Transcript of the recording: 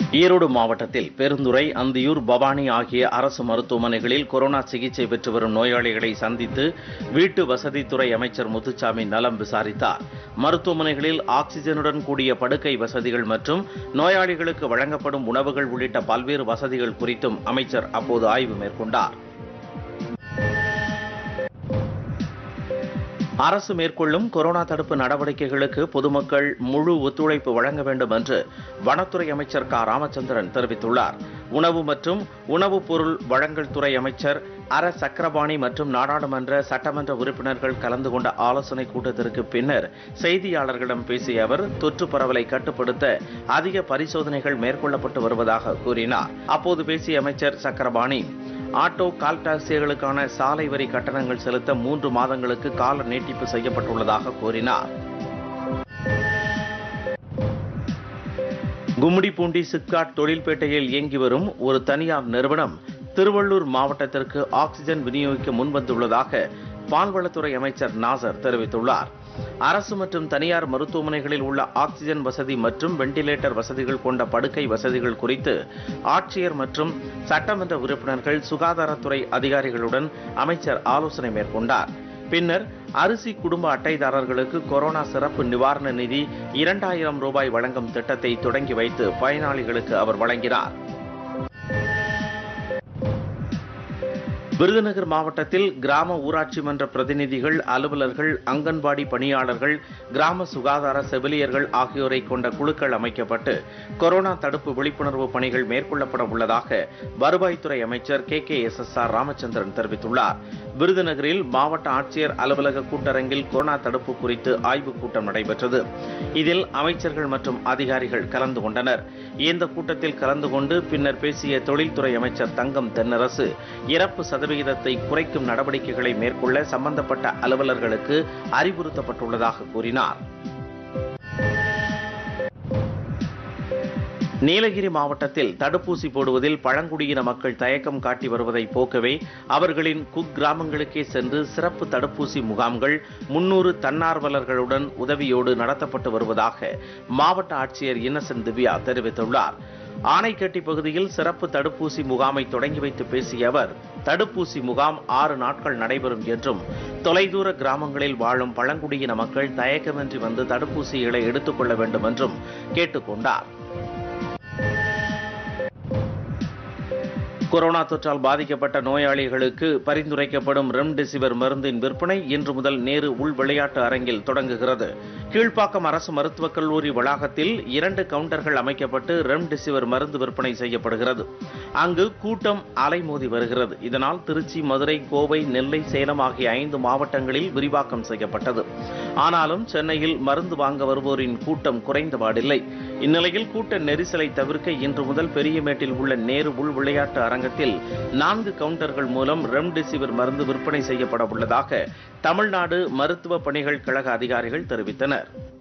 ஈரோடு மாவட்டத்தில் பெருந்துறை அந்தியூர் பவானி ஆகிய அரசு மருத்துவமனைகளில் கொரோனா சிகிச்சை பெற்று வரும் நோயாளிகளை சந்தித்து வீட்டு வசதித்துறை அமைச்சர் முத்துச்சாமி நலம் விசாரித்தார் மருத்துவமனைகளில் ஆக்சிஜனுடன் கூடிய படுக்கை வசதிகள் மற்றும் நோயாளிகளுக்கு வழங்கப்படும் உணவுகள் உள்ளிட்ட பல்வேறு வசதிகள் குறித்தும் அமைச்சர் அப்போது ஆய்வு மேற்கொண்டார் அரசு மேற்கொள்ளும் கொரோனா தடுப்பு நடவடிக்கைகளுக்கு பொதுமக்கள் முழு ஒத்துழைப்பு வழங்க வேண்டும் என்று வனத்துறை அமைச்சர் க ராமச்சந்திரன் தெரிவித்துள்ளார் உணவு மற்றும் உணவுப் பொருள் வழங்கல் துறை அமைச்சர் அர சக்கரபாணி மற்றும் நாடாளுமன்ற சட்டமன்ற உறுப்பினர்கள் கலந்து கொண்ட ஆலோசனைக் கூட்டத்திற்கு பின்னர் செய்தியாளர்களிடம் பேசிய அவர் தொற்று பரவலை கட்டுப்படுத்த அதிக பரிசோதனைகள் மேற்கொள்ளப்பட்டு வருவதாக கூறினார் அப்போது பேசிய அமைச்சர் சக்கரபாணி ஆட்டோ கால் டாக்ஸிகளுக்கான சாலை வரி கட்டணங்கள் செலுத்த மூன்று மாதங்களுக்கு கால நீட்டிப்பு செய்யப்பட்டுள்ளதாக கூறினார் கும்மிடிப்பூண்டி சிப்காட் தொழில்பேட்டையில் இயங்கி வரும் ஒரு தனியார் நிறுவனம் திருவள்ளூர் மாவட்டத்திற்கு ஆக்சிஜன் விநியோகிக்க முன்வந்துள்ளதாக பால்வளத்துறை அமைச்சர் நாசர் தெரிவித்துள்ளார் அரசு மற்றும் தனியார் மருத்துவமனைகளில் உள்ள ஆக்சிஜன் வசதி மற்றும் வெண்டிலேட்டர் வசதிகள் கொண்ட படுக்கை வசதிகள் குறித்து ஆட்சியர் மற்றும் சட்டமன்ற உறுப்பினர்கள் சுகாதாரத்துறை அதிகாரிகளுடன் அமைச்சர் ஆலோசனை மேற்கொண்டார் பின்னர் அரிசி குடும்ப அட்டைதாரர்களுக்கு கொரோனா சிறப்பு நிவாரண நிதி இரண்டாயிரம் ரூபாய் வழங்கும் திட்டத்தை தொடங்கி வைத்து பயனாளிகளுக்கு அவர் வழங்கினார் விருதுநகர் மாவட்டத்தில் கிராம ஊராட்சி மன்ற பிரதிநிதிகள் அலுவலர்கள் அங்கன்வாடி பணியாளர்கள் கிராம சுகாதார செவிலியர்கள் ஆகியோரை கொண்ட குழுக்கள் அமைக்கப்பட்டு கொரோனா தடுப்பு விழிப்புணர்வு பணிகள் மேற்கொள்ளப்பட உள்ளதாக வருவாய்த்துறை அமைச்சர் K K S S R Ramachandran தெரிவித்துள்ளார் விருதுநகரில் மாவட்ட ஆட்சியர் அலுவலக கூட்டரங்கில் கொரோனா தடுப்பு குறித்து ஆய்வுக் கூட்டம் நடைபெற்றது இதில் அமைச்சர்கள் மற்றும் அதிகாரிகள் கலந்து கொண்டனர் இந்த கூட்டத்தில் கலந்து கொண்டு பின்னர் பேசிய தொழில்துறை அமைச்சர் தங்கம் தென்னரசு இறப்பு சதவிகிதத்தை குறைக்கும் நடவடிக்கைகளை மேற்கொள்ள சம்பந்தப்பட்ட அலுவலர்களுக்கு அறிவுறுத்தப்பட்டுள்ளதாக கூறினார் நீலகிரி மாவட்டத்தில் தடுப்பூசி போடுவதில் பழங்குடியின மக்கள் தயக்கம் காட்டி வருவதை போக்கவே அவர்களின் குக்கிராமங்களுக்கே சென்று சிறப்பு தடுப்பூசி முகாம்கள் முன்னூறு தன்னார்வலர்களுடன் உதவியோடு நடத்தப்பட்டு வருவதாக மாவட்ட ஆட்சியர் இன்னசென்ட் திவ்யா தெரிவித்துள்ளார் ஆனைக்கட்டி பகுதியில் சிறப்பு தடுப்பூசி முகாமை தொடங்கி வைத்து பேசிய அவர் தடுப்பூசி முகாம் ஆறு நாட்கள் நடைபெறும் என்றும் தொலைதூர கிராமங்களில் வாழும் பழங்குடியின மக்கள் தயக்கமின்றி வந்து தடுப்பூசிகளை எடுத்துக்கொள்ள வேண்டும் என்றும் கேட்டுக்கொண்டார் கொரோனா தொற்றால் பாதிக்கப்பட்ட நோயாளிகளுக்கு பரிந்துரைக்கப்படும் ரெம்டெசிவிர் மருந்தின் விற்பனை இன்று முதல் நேரு உள் விளையாட்டு அரங்கில் தொடங்குகிறது கீழ்ப்பாக்கம் அரசு மருத்துவக் கல்லூரி வளாகத்தில் இரண்டு கவுண்டர்கள் அமைக்கப்பட்டு ரெம்டெசிவிர் மருந்து விற்பனை செய்யப்படுகிறது அங்கு கூட்டம் அலைமோதி வருகிறது இதனால் திருச்சி மதுரை கோவை நெல்லை சேலம் ஆகிய ஐந்து மாவட்டங்களில் விரிவாக்கம் செய்யப்பட்டது ஆனாலும் சென்னையில் மருந்து வாங்க வருவோரின் கூட்டம் குறைந்தபாடில்லை இந்நிலையில் கூட்ட நெரிசலை தவிர்க்க இன்று முதல் பெரியமேட்டில் உள்ள நேரு உள் விளையாட்டு அரங்கத்தில் நான்கு கவுண்டர்கள் மூலம் ரெம்டெசிவிர் மருந்து விற்பனை செய்யப்பட உள்ளதாக தமிழ்நாடு மருத்துவ பணிகள் கழக அதிகாரிகள் தெரிவித்தனர்